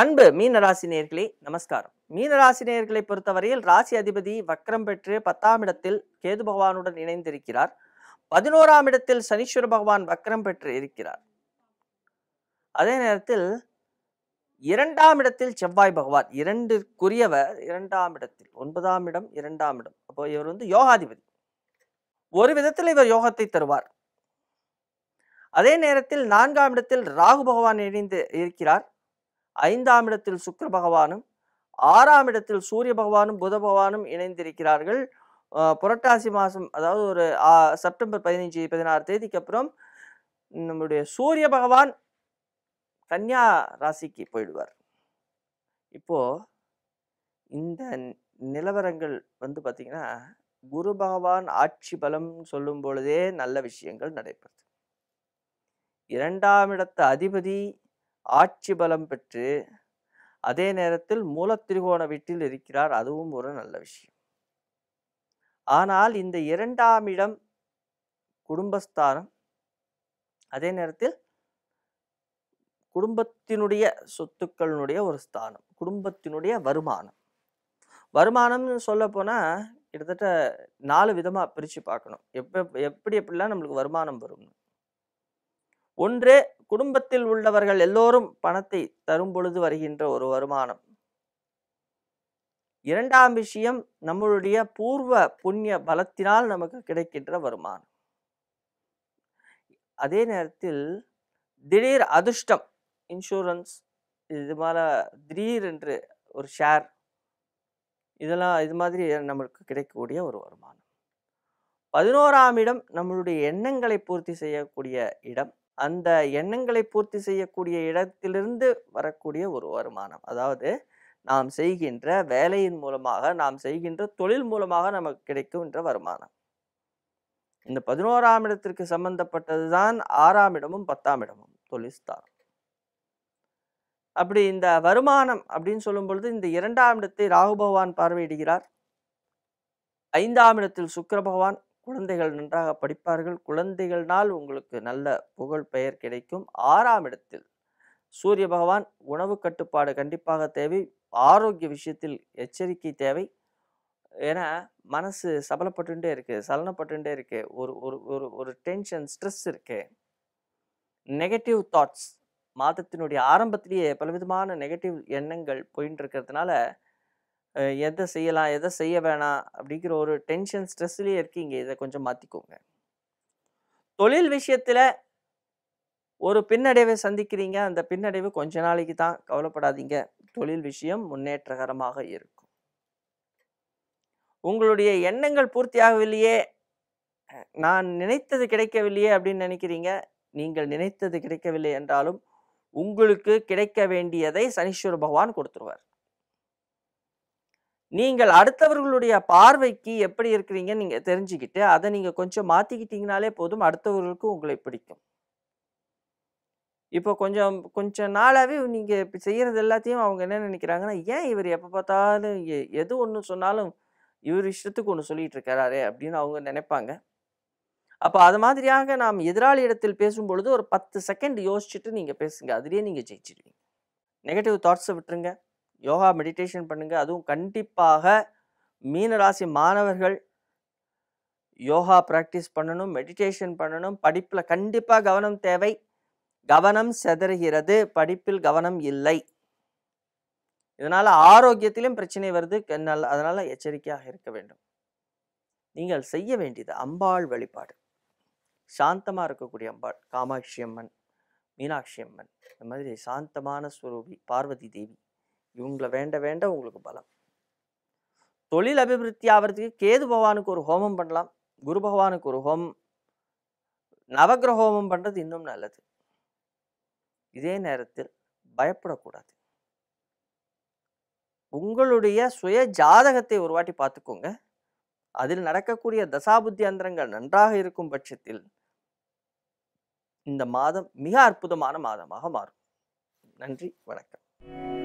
அன்பு மீனராசி நேர்களே நமஸ்காரம் மீனராசி நேர்களை பொறுத்தவரையில் ராசி அதிபதி வக்ரம் பெற்று பத்தாம் இடத்தில் கேது பகவானுடன் இணைந்திருக்கிறார் பதினோராம் இடத்தில் சனீஸ்வர பகவான் வக்ரம் பெற்று இருக்கிறார் அதே நேரத்தில் இரண்டாம் இடத்தில் செவ்வாய் பகவான் இரண்டிற்குரியவர் இரண்டாம் இடத்தில் ஒன்பதாம் இடம் இரண்டாம் இடம் அப்போ இவர் வந்து யோகாதிபதி ஒரு விதத்தில் இவர் யோகத்தை தருவார் அதே நேரத்தில் நான்காம் இடத்தில் ராகு பகவான் இணைந்து இருக்கிறார் ஐந்தாம் இடத்தில் சுக்கிர பகவானும் ஆறாம் இடத்தில் சூரிய பகவானும் புத பகவானும் இணைந்திருக்கிறார்கள் அஹ் புரட்டாசி மாதம் அதாவது ஒரு ஆ- செப்டம்பர் பதினஞ்சு பதினாறு தேதிக்கு அப்புறம் நம்முடைய சூரிய பகவான் கன்னியா ராசிக்கு போயிடுவார் இப்போ இந்த நி- நிலவரங்கள் வந்து பார்த்தீங்கன்னா குரு பகவான் ஆட்சி பலம் சொல்லும் பொழுதே நல்ல விஷயங்கள் நடைபெறுது இரண்டாம் இடத்து அதிபதி ஆட்சி பலம் பெற்று அதே நேரத்தில் மூலத்திரிகோண வீட்டில் இருக்கிறார் அதுவும் ஒரு நல்ல விஷயம் ஆனால் இந்த இரண்டாம் இடம் குடும்பஸ்தானம் அதே நேரத்தில் குடும்பத்தினுடைய சொத்துக்களினுடைய ஒரு ஸ்தானம் குடும்பத்தினுடைய வருமானம் வருமானம்னு சொல்ல போனா கிட்டத்தட்ட நாலு விதமா பிரிச்சு பார்க்கணும் எப்ப எப்படி எப்படிலாம் நம்மளுக்கு வருமானம் வரும்னு ஒன்று குடும்பத்தில் உள்ளவர்கள் எல்லோரும் பணத்தை தரும் பொழுது வருகின்ற ஒரு வருமானம் இரண்டாம் விஷயம் நம்மளுடைய பூர்வ புண்ணிய பலத்தினால் நமக்கு கிடைக்கின்ற வருமானம் அதே நேரத்தில் திடீர் அதிர்ஷ்டம் இன்சூரன்ஸ் இது மேலே திடீர் என்று ஒரு ஷேர் இதெல்லாம் இது மாதிரி நம்மளுக்கு கிடைக்கக்கூடிய ஒரு வருமானம் பதினோராம் இடம் நம்மளுடைய எண்ணங்களை பூர்த்தி செய்யக்கூடிய இடம் அந்த எண்ணங்களை பூர்த்தி செய்யக்கூடிய இடத்திலிருந்து வரக்கூடிய ஒரு வருமானம் அதாவது நாம் செய்கின்ற வேலையின் மூலமாக நாம் செய்கின்ற தொழில் மூலமாக நமக்கு கிடைக்கின்ற வருமானம் இந்த பதினோராம் இடத்திற்கு சம்பந்தப்பட்டதுதான் ஆறாம் இடமும் பத்தாம் இடமும் தொழில் ஸ்தானம் அப்படி இந்த வருமானம் அப்படின்னு சொல்லும் பொழுது இந்த இரண்டாம் இடத்தை ராகு பகவான் பார்வையிடுகிறார் ஐந்தாம் இடத்தில் சுக்கிர பகவான் குழந்தைகள் நன்றாக படிப்பார்கள் குழந்தைகள்னால் உங்களுக்கு நல்ல புகழ் பெயர் கிடைக்கும் ஆறாம் இடத்தில் சூரிய பகவான் உணவு கட்டுப்பாடு கண்டிப்பாக தேவை ஆரோக்கிய விஷயத்தில் எச்சரிக்கை தேவை ஏன்னா மனசு சபலப்பட்டுட்டே இருக்கு சலனப்பட்டுட்டே இருக்கு ஒரு ஒரு ஒரு ஒரு டென்ஷன் ஸ்ட்ரெஸ் இருக்கு நெகட்டிவ் தாட்ஸ் மாதத்தினுடைய ஆரம்பத்திலேயே பலவிதமான நெகட்டிவ் எண்ணங்கள் போயின்னு இருக்கிறதுனால அஹ், எதை செய்யலாம் எதை செய்ய வேணாம் அப்படிங்கிற ஒரு டென்ஷன் ஸ்ட்ரெஸ்லேயே இருக்கீங்க இதை கொஞ்சம் மாற்றிக்கோங்க தொழில் விஷயத்தில் ஒரு பின்னடைவை சந்திக்கிறீங்க அந்த பின்னடைவு கொஞ்ச நாளைக்கு தான் கவலைப்படாதீங்க தொழில் விஷயம் முன்னேற்றகரமாக இருக்கும் உங்களுடைய எண்ணங்கள் பூர்த்தியாகவில்லையே அஹ், நான் நினைத்தது கிடைக்கவில்லையே அப்படின்னு நினைக்கிறீங்க நீங்கள் நினைத்தது கிடைக்கவில்லை என்றாலும் உங்களுக்கு கிடைக்க வேண்டியதை சனீஸ்வர பகவான் கொடுத்துருவார் நீங்கள் அடுத்தவர்களுடைய பார்வைக்கு எப்படி இருக்கிறீங்க நீங்க தெரிஞ்சுக்கிட்டு அதை நீங்க கொஞ்சம் மாத்திக்கிட்டீங்கனாலே போதும் அடுத்தவர்களுக்கு உங்களை பிடிக்கும் இப்போ கொஞ்சம் கொஞ்ச நாளாவே நீங்க இப்ப செய்யறது எல்லாத்தையும் அவங்க என்ன நினைக்கிறாங்கன்னா ஏன் இவர் எப்ப பார்த்தாலும் எ- எது ஒன்று சொன்னாலும் இவர் இஷ்டத்துக்கு ஒன்று சொல்லிட்டு இருக்காரே அப்படின்னு அவங்க நினைப்பாங்க அப்போ அது மாதிரியாக நாம் எதிராளி இடத்தில் பேசும் பொழுது ஒரு பத்து செகண்ட் யோசிச்சுட்டு நீங்க பேசுங்க அதுலயே நீங்க ஜெயிச்சிடுவீங்க நெகட்டிவ் தாட்ஸை விட்டுருங்க யோகா மெடிடேஷன் பண்ணுங்க அதுவும் கண்டிப்பாக மீனராசி மாணவர்கள் யோகா ப்ராக்டிஸ் பண்ணணும் மெடிடேஷன் பண்ணணும் படிப்பில் கண்டிப்பாக கவனம் தேவை கவனம் செதறுகிறது படிப்பில் கவனம் இல்லை இதனால ஆரோக்கியத்திலும் பிரச்சனை வருது க- நல்ல- அதனால எச்சரிக்கையாக இருக்க வேண்டும் நீங்கள் செய்ய வேண்டியது அம்பாள் வழிபாடு சாந்தமா இருக்கக்கூடிய அம்பாள் காமாட்சி அம்மன் மீனாட்சி அம்மன் இந்த மாதிரி சாந்தமான ஸ்வரூபி பார்வதி தேவி இவங்கள வேண்ட வேண்ட உங்களுக்கு பலம் தொழில் அபிவிருத்தி ஆகிறதுக்கு கேது பகவானுக்கு ஒரு ஹோமம் பண்ணலாம் குரு பகவானுக்கு ஒரு ஹோமம் நவக்கிரக ஹோமம் பண்றது இன்னும் நல்லது இதே நேரத்தில் பயப்படக்கூடாது உங்களுடைய சுய ஜாதகத்தை ஒரு வாட்டி பார்த்துக்கோங்க அதில் நடக்கக்கூடிய தசாபுத்தி அந்தரங்கள் நன்றாக இருக்கும் பட்சத்தில் இந்த மாதம் மிக அற்புதமான மாதமாக மாறும் நன்றி வணக்கம்